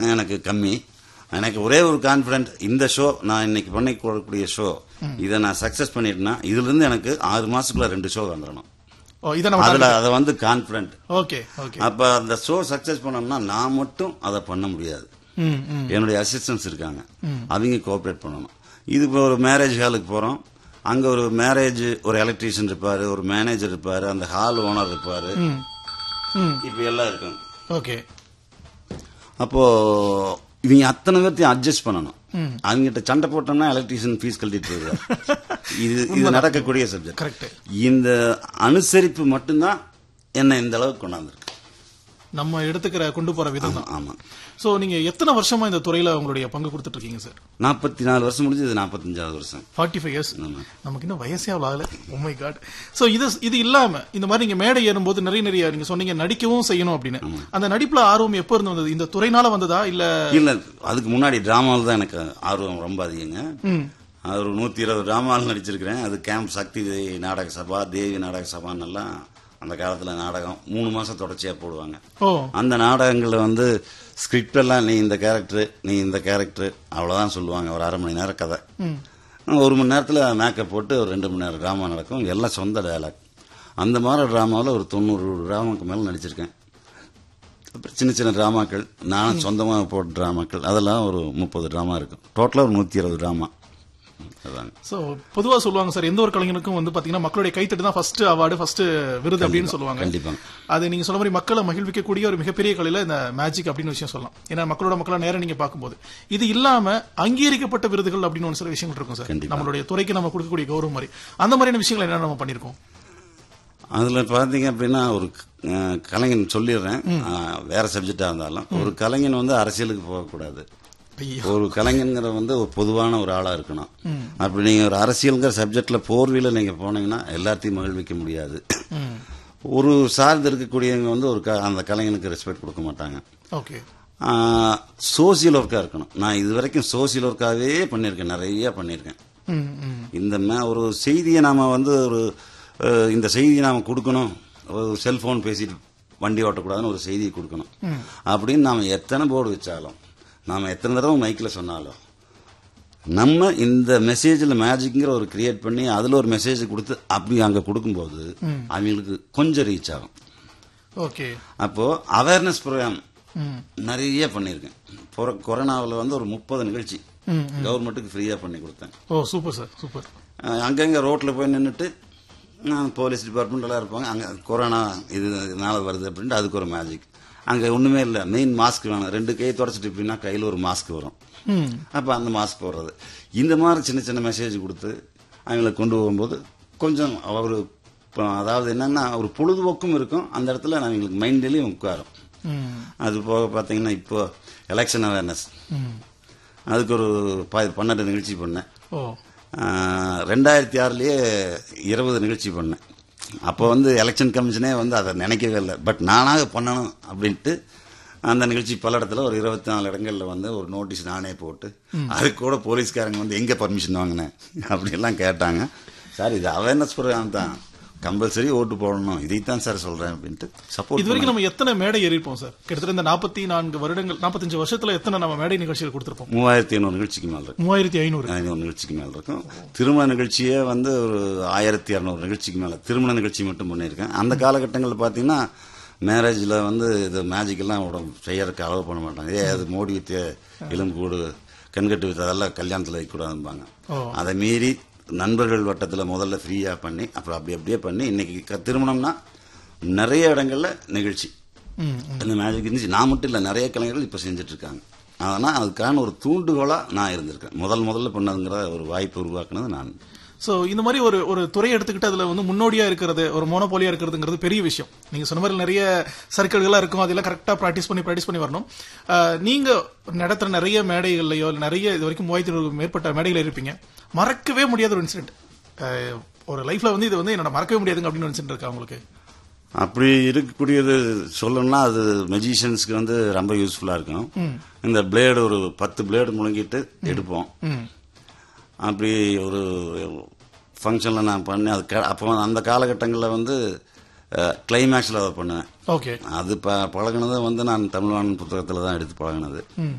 எனக்கு கம்மி எனக்கு ஒரே ஒரு கான்ஃபிடென்ட் இந்த ஷோ நான் இன்னைக்கு பண்ணி கொடுக்கக்கூடிய ஷோ இதை நான் சக்சஸ் பண்ணிட்டேன்னா இதுல இருந்து எனக்கு ஆறு மாசத்துக்குள்ள ரெண்டு ஷோ வந்துடணும் ஓ இதை நம்ம அதுல அதை வந்து கான்ஃபிடென்ட் ஓகே ஓகே அப்ப அந்த ஷோ சக்சஸ் பண்ணோம்னா நான் மட்டும் அதை பண்ண முடியாது ம் ம் என்னுடைய அசிஸ்டன்ஸ் இருக்காங்க அவங்க கோஆப்ரேட் பண்ணணும் இது இப்போ ஒரு மேரேஜ் ஹாலுக்கு போறோம் அங்க ஒரு மேரேஜ் ஒரு எலக்ட்ரீஷியன் இருப்பாரு ஒரு மேனேஜர் இருப்பாரு அந்த ஹால் ஓனர் இருப்பாரு ம் ம் இப்ப எல்லாம் இருக்கும் ஓகே அப்போ இவங்க அத்தனை பேர்த்தையும் அட்ஜஸ்ட் பண்ணணும் அவங்ககிட்ட சண்டை போட்டோம்னா எலக்ட்ரீஷியன் ஃபீஸ் கழட்டிட்டு போயிடுவார் இது இது நடக்கக்கூடிய சப்ஜெக்ட் கரெக்ட் இந்த அனுசரிப்பு மட்டும்தான் என்ன இந்த அளவுக்கு கொண்டாந்துருக்கு நம்ம எடுத்துக்கிற கொண்டு போற விதம் தான் ஆமா சோ நீங்க எத்தனை வருஷமா இந்த துறையில உங்களுடைய பங்கு கொடுத்துட்டு இருக்கீங்க சார் நாற்பத்தி நாலு வருஷம் முடிஞ்சு இது நாற்பத்தஞ்சாவது வருஷம் ஃபார்ட்டி ஃபைவ் இயர்ஸ் ஆமா. நமக்கு இன்னும் வயசே அவ்வளோ ஆகல உண்மை காட் சோ இது இது இல்லாம இந்த மாதிரி நீங்க மேடை ஏறும்போது நிறைய நிறைய நீங்க சொன்னீங்க நடிக்கவும் செய்யணும் அப்படின்னு அந்த நடிப்புல ஆர்வம் எப்போ இருந்து வந்தது இந்த துறைனால வந்ததா இல்ல இல்ல அதுக்கு முன்னாடி டிராமாவில் தான் எனக்கு ஆர்வம் ரொம்ப அதிகங்க ம் அது ஒரு நூத்தி இருபது டிராமாவில் நடிச்சிருக்கிறேன் அது கேம்ப் சக்தி நாடக சபா தேவி நாடக சபான்னு எல்லாம் அந்த காலத்துல நாடகம் மூணு மாசம் தொடர்ச்சியா போடுவாங்க ஓ அந்த நாடகங்கள்ல வந்து ஸ்கிரிப்ட் எல்லாம் நீ இந்த கேரக்டர் நீ இந்த கேரக்டர் அவ்வளவுதான் சொல்லுவாங்க ஒரு அரை மணி நேரம் கதை ஒரு மணி நேரத்துல மேக்கப் போட்டு ஒரு ரெண்டு மணி நேரம் டிராமா நடக்கும் எல்லாம் சொந்த டயலாக் அந்த மாதிரி டிராமாவில் ஒரு தொண்ணூறு டிராமாக்கு மேல நடிச்சிருக்கேன் அப்புறம் சின்ன சின்ன டிராமாக்கள் நானும் சொந்தமாக போட்ட டிராமாக்கள் அதெல்லாம் ஒரு முப்பது டிராமா இருக்கும் டோட்டலாக ஒரு நூற்றி இருபது டிராமா அதாங்க சோ பொதுவா சொல்லுவாங்க சார் எந்த ஒரு கலைஞனுக்கும் வந்து பாத்தீங்கன்னா மக்களுடைய கைத்தட்டு தான் ஃபர்ஸ்ட் அவார்டு ஃபர்ஸ்ட் விருது அப்படின்னு சொல்லுவாங்க கண்டிப்பாங்க அது நீங்க சொல்ல மாதிரி மக்களை மகிழ்விக்கக்கூடிய ஒரு மிகப்பெரிய கலையில இந்த மேஜிக் அப்படின்னு விஷயம் சொல்லலாம் ஏன்னா மக்களோட மக்களா நேரம் நீங்க பார்க்கும்போது இது இல்லாம அங்கீகரிக்கப்பட்ட விருதுகள் அப்படின்னு ஒரு சில விஷயங்கள் இருக்கும் சார் கண்டிப்பா. நம்மளுடைய துறைக்கு நம்ம கொடுக்கக்கூடிய கௌரவம் மாதிரி அந்த மாதிரியான விஷயங்கள் என்ன நம்ம பண்ணிருக்கோம் அதில் பார்த்தீங்க அப்படின்னா ஒரு அஹ், கலைஞன் சொல்லிடுறேன் அஹ், வேற சப்ஜெக்டாக இருந்தாலும் ஒரு கலைஞன் வந்து அரசியலுக்கு போகக்கூடாது ஐயோ ஒரு கலைஞங்கிற வந்து ஒரு பொதுவான ஒரு ஆளா இருக்கணும் அப்படி நீங்க ஒரு அரசியல்ங்கிற சப்ஜெக்ட்ல போர்வில நீங்க போனீங்கன்னா எல்லாத்தையும் மகிழ்விக்க முடியாது ஒரு சார்ந்து இருக்கக்கூடியவங்க வந்து ஒரு க- அந்த கலைஞனுக்கு ரெஸ்பெக்ட் கொடுக்க மாட்டாங்க ஓகே சோசியல் ஒர்க்கா இருக்கணும் நான் இது வரைக்கும் சோசியல் ஒர்க்காவே பண்ணியிருக்கேன் நிறைய பண்ணியிருக்கேன் ம் ம் இந்த மே- ஒரு செய்தியை நாம வந்து ஒரு அஹ், இந்த செய்தியை நாம கொடுக்கணும் ஒரு செல்போன் பேசிட்டு வண்டி ஓட்டக்கூடாதுன்னு ஒரு செய்தியை கொடுக்கணும் அப்படின்னு நாம எத்தனை போர்டு வச்சாலும் நாம எத்தனை தடவை மைக்கில் சொன்னாலும் நம்ம இந்த மெசேஜில் மேஜிக்ங்கிற ஒரு கிரியேட் பண்ணி அதில் ஒரு மெசேஜ் கொடுத்து அப்படி அங்கே கொடுக்கும்போது அவங்களுக்கு கொஞ்சம் ரீச் ஆகும் ஓகே அப்போ அவேர்னஸ் ப்ரோக்ராம் ம் நிறைய பண்ணியிருக்கேன் கொர- கொரோனாவில் வந்து ஒரு முப்பது நிகழ்ச்சி ம், கவர்மெண்ட்டுக்கு ஃப்ரீயாக பண்ணி கொடுத்தேன் ஓ சூப்பர் சார் சூப்பர் அஹ் அங்கங்க ரோட்ல போய் நின்றுட்டு போலீஸ் டிபார்ட்மெண்ட் எல்லாம் இருப்பாங்க அங்க கொரோனா இது இதனால வருது அப்படின்ட்டு அதுக்கு ஒரு மேஜிக் அங்க ஒண்ணுமே இல்ல மெயின் மாஸ்க் வேணும் ரெண்டு கையை தொடச்சிட்டு இப்படின்னா கையில ஒரு மாஸ்க் வரும் ம் அப்ப அந்த மாஸ்க் போடுறது இந்த மாதிரி சின்ன சின்ன மெசேஜ் கொடுத்து அவங்களை கொண்டு போகும்போது கொஞ்சம் அவர் அதாவது என்னன்னா ஒரு பொழுதுபோக்கும் இருக்கும் அந்த இடத்துல அவங்களுக்கு மைண்ட்லயும் உட்காரும் ம் அது போக பார்த்தீங்கன்னா இப்போ எலெக்ஷன் அவேர்னஸ் ம் அதுக்கு ஒரு ப- பன்னெண்டு நிகழ்ச்சி பண்ணேன் ஓ ஆஹ் ரெண்டாயிரத்தி ஆறுலயே இருபது நிகழ்ச்சி பண்ணேன் அப்போ வந்து எலெக்ஷன் கமிஷனே வந்து அதை நினைக்கவே இல்லை பட் நானாக பண்ணணும் அப்படின்ட்டு அந்த நிகழ்ச்சி பல இடத்துல ஒரு இருபத்தி நாலு இடங்கள்ல வந்து ஒரு நோட்டீஸ் நானே போட்டு அதுக்கு கூட போலீஸ்காரங்க வந்து எங்க பர்மிஷன் வாங்கினேன் அப்படியெல்லாம் கேட்டாங்க சார் இது அவேர்னஸ் ப்ரோக்ராம் தான் கம்பல்சரி ஓட்டு போடணும் இதைத்தான் சார் சொல்றேன் அப்படின்ட்டு சப்போர்ட் இது வரைக்கும் நம்ம எத்தனை மேடை ஏறிப்போம் சார் கிட்டத்தட்ட இந்த நாற்பத்தி நான்கு வருடங்கள் நாற்பத்தஞ்சு வருஷத்துல எத்தனை நம்ம மேடை நிகழ்ச்சிகள் கொடுத்திருப்போம் மூவாயிரத்தி ஐநூறு நிகழ்ச்சிக்கு மேல இருக்கு மூவாயிரத்தி ஐநூறு ஐநூறு நிகழ்ச்சிக்கு மேல இருக்கும் திருமண நிகழ்ச்சியே வந்து ஒரு ஆயிரத்தி இரநூறு நிகழ்ச்சிக்கு மேல திருமண நிகழ்ச்சி மட்டும் பண்ணியிருக்கேன் அந்த காலகட்டங்களில் பார்த்தீங்கன்னா மேரேஜில் வந்து இது மேஜிக் எல்லாம் உடம்பு செய்யறதுக்கு அளவு பண்ண மாட்டாங்க ஏ அது மோடி வித்திய எலும்பு கூடு கண்கட்டு வித்து அதெல்லாம் கல்யாணத்தில் வைக்கக்கூடாதும்பாங்க ஓ. அதை மீறி நண்பர்கள் வட்டத்தில் முதல்ல ஃப்ரீயாக பண்ணி அப்புறம் அப்படி அப்படியே பண்ணி இன்னைக்கு க- திருமணம்னா நிறைய இடங்கள்ல நிகழ்ச்சி ம் இந்த மேஜிக் இருந்துச்சு நான் மட்டும் இல்லை நிறைய கலைஞர்கள் இப்போ செஞ்சுட்டு இருக்காங்க அதனால் அதுக்கான ஒரு தூண்டுகோலாக நான் இருந்திருக்கேன் முதல் முதல்ல பண்ணதுங்கிற ஒரு வாய்ப்பு உருவாக்குனது நான் சோ இந்த மாதிரி ஒரு ஒரு துறை எடுத்துக்கிட்டு அதுல வந்து முன்னோடியா இருக்கிறது ஒரு மோனோபோலியா இருக்கிறதுங்கிறது பெரிய விஷயம் நீங்க சொன்ன மாதிரி நிறைய சர்க்கிள்கள்லாம் இருக்கும் அதெல்லாம் கரெக்டா ப்ராக்டிஸ் பண்ணி ப்ராக்டிஸ் பண்ணி வரணும் ஆஹ், நீங்க நடத்துற நிறைய மேடைகள்லயோ இல்ல நிறைய இது வரைக்கும் மூவாயிரத்தி ஐநூறு மேற்பட்ட மேடைகள் இருப்பீங்க மறக்கவே முடியாத ஒரு இன்சிடென்ட் ஒரு லைஃப்ல வந்து இது வந்து என்னோட மறக்கவே முடியாதுங்க அப்படின்னு ஒரு இன்சிடென்ட் இருக்கா உங்களுக்கு அப்படி இருக்கக்கூடியது சொல்லணும்னா அது மெஜிஷியன்ஸ்க்கு வந்து ரொம்ப யூஸ்ஃபுல்லாக இருக்கும் இந்த பிளேடு ஒரு பத்து பிளேடு முழுங்கிட்டு எடுப்போம் ம் அப்படி ஒரு ஃபங்க்ஷனில் நான் பண்ணி அது க- அப்போ அந்த காலகட்டங்களில் வந்து கிளைமேக்ஸில் அதை பண்ணுவேன் ஓகே அது ப பழகினது வந்து நான் தமிழ்வாணன் புத்தகத்தில் தான் எடுத்து பழகினது